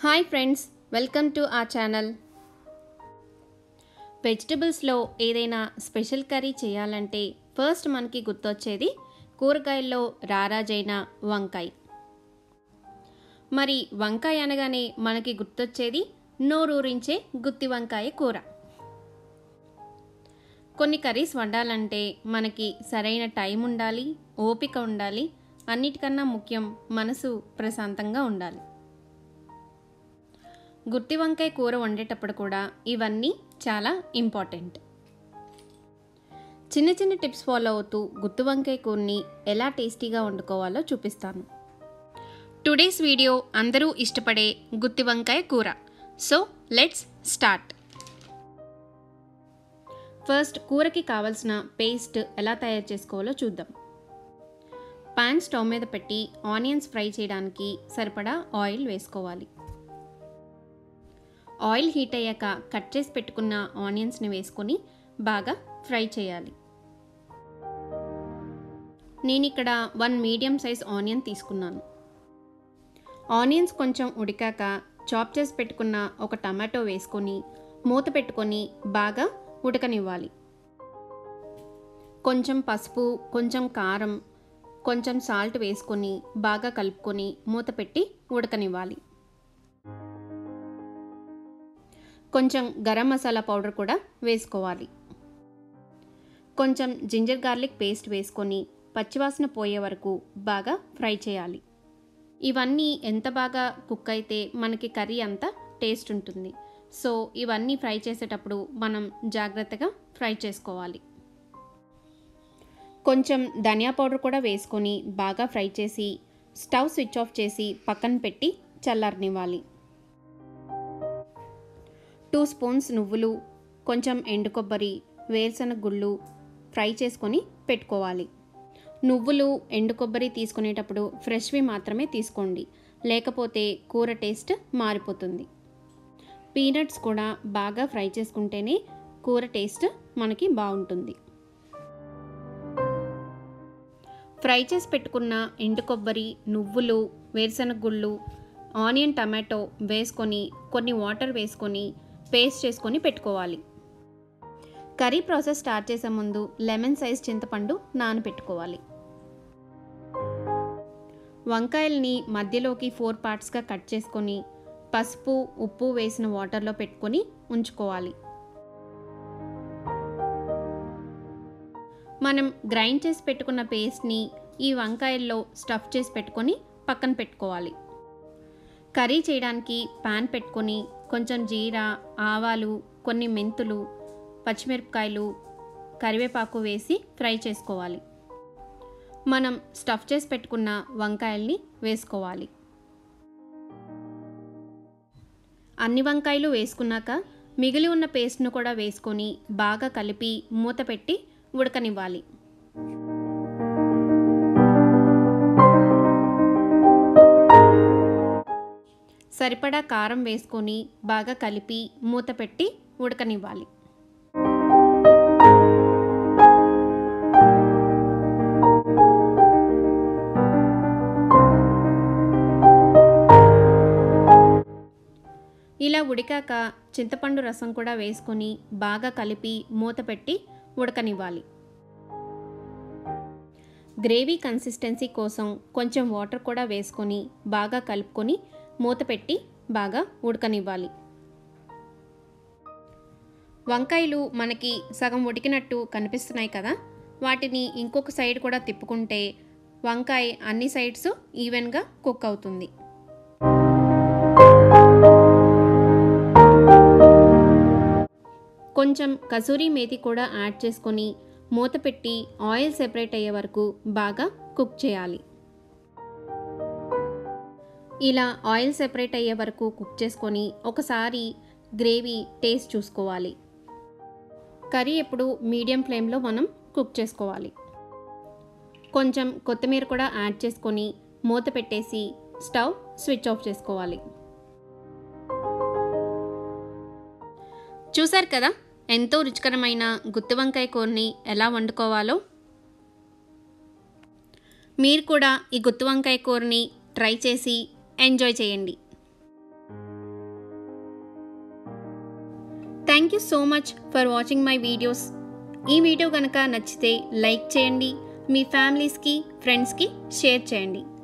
hi friends welcome to ఆ channel వెజిటబుల్స్లో ఏదైనా స్పెషల్ కర్రీ చేయాలంటే ఫస్ట్ మనకి గుర్తొచ్చేది కూరగాయల్లో రారాజైన వంకాయ మరి వంకాయ అనగానే మనకి గుర్తొచ్చేది నోరూరించే గుత్తి వంకాయ కూర కొన్ని కర్రీస్ వండాలంటే మనకి సరైన టైం ఉండాలి ఓపిక ఉండాలి అన్నిటికన్నా ముఖ్యం మనసు ప్రశాంతంగా ఉండాలి గుత్తి వంకాయ కూర వండేటప్పుడు కూడా ఇవన్నీ చాలా ఇంపార్టెంట్ చిన్న చిన్న టిప్స్ ఫాలో అవుతూ గుత్తి వంకాయ కూరని ఎలా టేస్టీగా వండుకోవాలో చూపిస్తాను టుడేస్ వీడియో అందరూ ఇష్టపడే గుత్తి వంకాయ కూర సో లెట్స్ స్టార్ట్ ఫస్ట్ కూరకి కావలసిన పేస్ట్ ఎలా తయారు చేసుకోవాలో చూద్దాం పాన్ స్టవ్ మీద పెట్టి ఆనియన్స్ ఫ్రై చేయడానికి సరిపడా ఆయిల్ వేసుకోవాలి ఆయిల్ హీట్ అయ్యాక కట్ చేసి పెట్టుకున్న ఆనియన్స్ని వేసుకొని బాగా ఫ్రై చేయాలి నేను ఇక్కడ వన్ మీడియం సైజ్ ఆనియన్ తీసుకున్నాను ఆనియన్స్ కొంచెం ఉడికాక చాప్ చేసి పెట్టుకున్న ఒక టమాటో వేసుకొని మూత పెట్టుకొని బాగా ఉడకనివ్వాలి కొంచెం పసుపు కొంచెం కారం కొంచెం సాల్ట్ వేసుకొని బాగా కలుపుకొని మూత పెట్టి ఉడకనివ్వాలి కొంచెం గరం మసాలా పౌడర్ కూడా వేసుకోవాలి కొంచెం జింజర్ గార్లిక్ పేస్ట్ వేసుకొని పచ్చివాసన పోయే వరకు బాగా ఫ్రై చేయాలి ఇవన్నీ ఎంత బాగా కుక్ అయితే మనకి కర్రీ అంత టేస్ట్ ఉంటుంది సో ఇవన్నీ ఫ్రై చేసేటప్పుడు మనం జాగ్రత్తగా ఫ్రై చేసుకోవాలి కొంచెం ధనియా పౌడర్ కూడా వేసుకొని బాగా ఫ్రై చేసి స్టవ్ స్విచ్ ఆఫ్ చేసి పక్కన పెట్టి చల్లారనివ్వాలి టూ స్పూన్స్ నువ్వులు కొంచెం ఎండు కొబ్బరి వేరుశనగ గుళ్ళు ఫ్రై చేసుకొని పెట్టుకోవాలి నువ్వులు ఎండు కొబ్బరి తీసుకునేటప్పుడు ఫ్రెష్వి మాత్రమే తీసుకోండి లేకపోతే కూర టేస్ట్ మారిపోతుంది పీనట్స్ కూడా బాగా ఫ్రై చేసుకుంటేనే కూర టేస్ట్ మనకి బాగుంటుంది ఫ్రై చేసి పెట్టుకున్న ఎండు కొబ్బరి నువ్వులు వేరుశనగ గుళ్ళు ఆనియన్ టమాటో వేసుకొని కొన్ని వాటర్ వేసుకొని పేస్ట్ చేసుకొని పెట్టుకోవాలి కర్రీ ప్రాసెస్ స్టార్ట్ చేసే ముందు లెమన్ సైజ్ చింతపండు నానబెట్టుకోవాలి వంకాయల్ని మధ్యలోకి ఫోర్ పార్ట్స్గా కట్ చేసుకొని పసుపు ఉప్పు వేసిన వాటర్లో పెట్టుకొని ఉంచుకోవాలి మనం గ్రైండ్ చేసి పెట్టుకున్న పేస్ట్ని ఈ వంకాయల్లో స్టఫ్ చేసి పెట్టుకొని పక్కన పెట్టుకోవాలి కర్రీ చేయడానికి పాన్ పెట్టుకొని కొంచెం జీరా ఆవాలు కొన్ని మెంతులు పచ్చిమిరపకాయలు కరివేపాకు వేసి ఫ్రై చేసుకోవాలి మనం స్టఫ్ చేసి పెట్టుకున్న వంకాయల్ని వేసుకోవాలి అన్ని వంకాయలు వేసుకున్నాక మిగిలి ఉన్న పేస్ట్ను కూడా వేసుకొని బాగా కలిపి మూత పెట్టి ఉడకనివ్వాలి సరిపడా కారం వేసుకొని బాగా కలిపి మూత పెట్టి ఉడకనివ్వాలి ఇలా ఉడికాక చింతపండు రసం కూడా వేసుకొని బాగా కలిపి మూత పెట్టి ఉడకనివ్వాలి గ్రేవీ కన్సిస్టెన్సీ కోసం కొంచెం వాటర్ కూడా వేసుకొని బాగా కలుపుకొని మూత పెట్టి బాగా ఉడకనివ్వాలి వంకాయలు మనకి సగం ఉడికినట్టు కనిపిస్తున్నాయి కదా వాటిని ఇంకొక సైడ్ కూడా తిప్పుకుంటే వంకాయ అన్ని సైడ్స్ ఈవెన్గా కుక్ అవుతుంది కొంచెం కసూరి మేతి కూడా యాడ్ చేసుకొని మూత పెట్టి ఆయిల్ సెపరేట్ అయ్యే వరకు బాగా కుక్ చేయాలి ఇలా ఆయిల్ సెపరేట్ అయ్యే వరకు కుక్ చేసుకొని ఒకసారి గ్రేవీ టేస్ట్ చూసుకోవాలి కర్రీ ఎప్పుడు మీడియం ఫ్లేమ్లో మనం కుక్ చేసుకోవాలి కొంచెం కొత్తిమీర కూడా యాడ్ చేసుకొని మూత పెట్టేసి స్టవ్ స్విచ్ ఆఫ్ చేసుకోవాలి చూసారు కదా ఎంతో రుచికరమైన గుత్తి వంకాయ కూరని ఎలా వండుకోవాలో మీరు కూడా ఈ గుత్తి వంకాయ కూరని ట్రై చేసి ఎంజాయ్ చేయండి thank you so much for watching my videos ఈ వీడియో కనుక నచ్చితే లైక్ చేయండి మీ ఫ్యామిలీస్కి ఫ్రెండ్స్కి షేర్ చేయండి